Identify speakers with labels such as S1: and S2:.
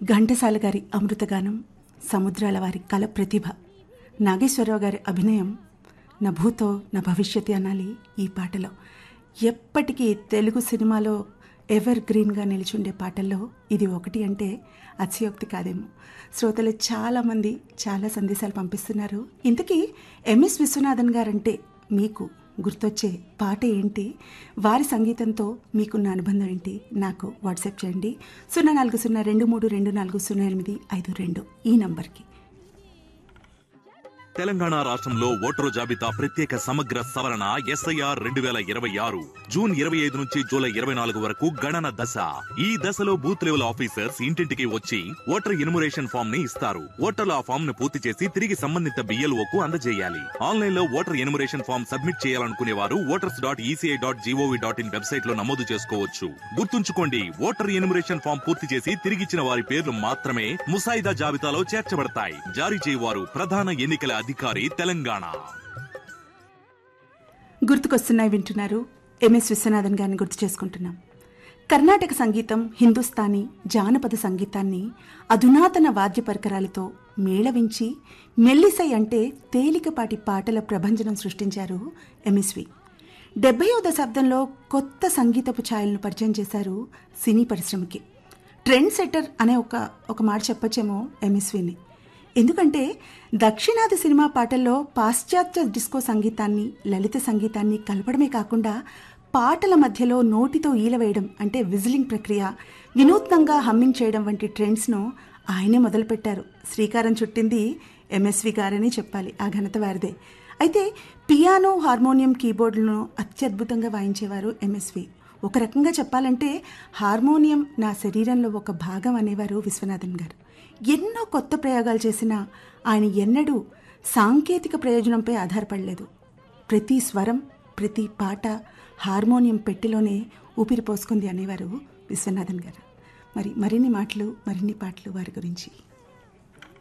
S1: ఘంటసాల గారి అమృతగానం సముద్రాల వారి కల ప్రతిభ నాగేశ్వరరావు గారి అభినయం నా భూతో నా భవిష్యత్తు అనాలి ఈ పాటలో ఎప్పటికీ తెలుగు సినిమాలో ఎవర్ గ్రీన్గా నిలిచుండే పాటల్లో ఇది ఒకటి అంటే అతిశయోక్తి కాదేమో శ్రోతలు చాలామంది చాలా సందేశాలు పంపిస్తున్నారు ఇంతకీ ఎంఎస్ విశ్వనాథన్ గారంటే మీకు గుర్తొచ్చే పాట ఏంటి వారి సంగీతంతో మీకున్న అనుబంధం ఏంటి నాకు వాట్సాప్ చేయండి సున్నా నాలుగు సున్నా రెండు మూడు రెండు నాలుగు సున్నా ఎనిమిది ఐదు రెండు ఈ నంబర్కి
S2: తెలంగాణ రాష్ట్రంలో ఓటరు జాబితా ప్రత్యేక సమగ్ర సవరణ ఎస్ఐఆర్ రెండు వేల ఇరవై ఆరు జూన్ ఇరవై ఐదు నుంచి జూలై ఇరవై నాలుగు వరకు గణన దశ ఈ దశలో బూత్ లెవెల్ ఆఫీసర్స్ ఇంటింటికి వచ్చి ఓటర్ ఇన్మురేషన్ ఫామ్ ని ఇస్తారు ఓటర్లు ఆ ఫామ్ ను పూర్తి చేసి తిరిగి సంబంధిత బిఎల్ఓ కు అందజేయాలి ఆన్లైన్ లో ఓటర్ ఇన్మురేషన్ ఫామ్ సబ్మిట్ చేయాలనుకునే వారు voters dot ECI dot GOV dot in website లో నమోదు చేసుకోవచ్చు గుర్తుంచుకోండి ఓటర్ ఇన్మురేషన్ ఫామ్ పూర్తి చేసి తిరిగిచ్చిన వారి పేర్లు మాత్రమే ముసాయిదా జాబితాలో చేర్చబడతాయి జారీ చేయవారు ప్రధాన ఎన్నికల అధికారి తెలంగాణ
S1: గుర్తుకొస్తున్నాయి వింటున్నారు ఎంఎస్ విశ్వనాథన్ గారిని గుర్తు చేసుకుంటున్నాం కర్ణాటక సంగీతం హిందుస్థానీ జానపద సంగీతాన్ని అధునాతన వాద్య పరికరాలతో మేళవించి మెల్లిసై అంటే తేలికపాటి పాటల ప్రభంజనం సృష్టించారు ఎంఎస్వి డెబ్బయో దశాబ్దంలో కొత్త సంగీతపు ఛాయలను పరిచయం చేశారు సినీ పరిశ్రమకి ట్రెండ్ సెట్టర్ అనే ఒక ఒక మాట చెప్పొచ్చేమో ఎంఎస్విని ఎందుకంటే దక్షిణాది సినిమా పాటల్లో పాశ్చాత్య డిస్కో సంగీతాన్ని లలిత సంగీతాన్ని కలపడమే కాకుండా పాటల మధ్యలో నోటితో ఈలవేయడం అంటే విజిలింగ్ ప్రక్రియ వినూత్నంగా హమ్మింగ్ చేయడం వంటి ట్రెండ్స్ను ఆయనే మొదలుపెట్టారు శ్రీకారం చుట్టింది ఎంఎస్వి గారని చెప్పాలి ఆ ఘనత వారిదే అయితే పియానో హార్మోనియం కీబోర్డులను అత్యద్భుతంగా వాయించేవారు ఎంఎస్వి ఒక రకంగా చెప్పాలంటే హార్మోనియం నా శరీరంలో ఒక భాగం అనేవారు విశ్వనాథన్ గారు ఎన్నో కొత్త ప్రయోగాలు చేసినా ఆయన ఎన్నడూ సాంకేతిక ప్రయోజనంపై ఆధారపడలేదు ప్రతి స్వరం ప్రతి పాట హార్మోనియం పెట్టెలోనే ఊపిరి పోసుకుంది అనేవారు విశ్వనాథన్ గారు మరి మరిన్ని మాటలు మరిన్ని పాటలు వారి గురించి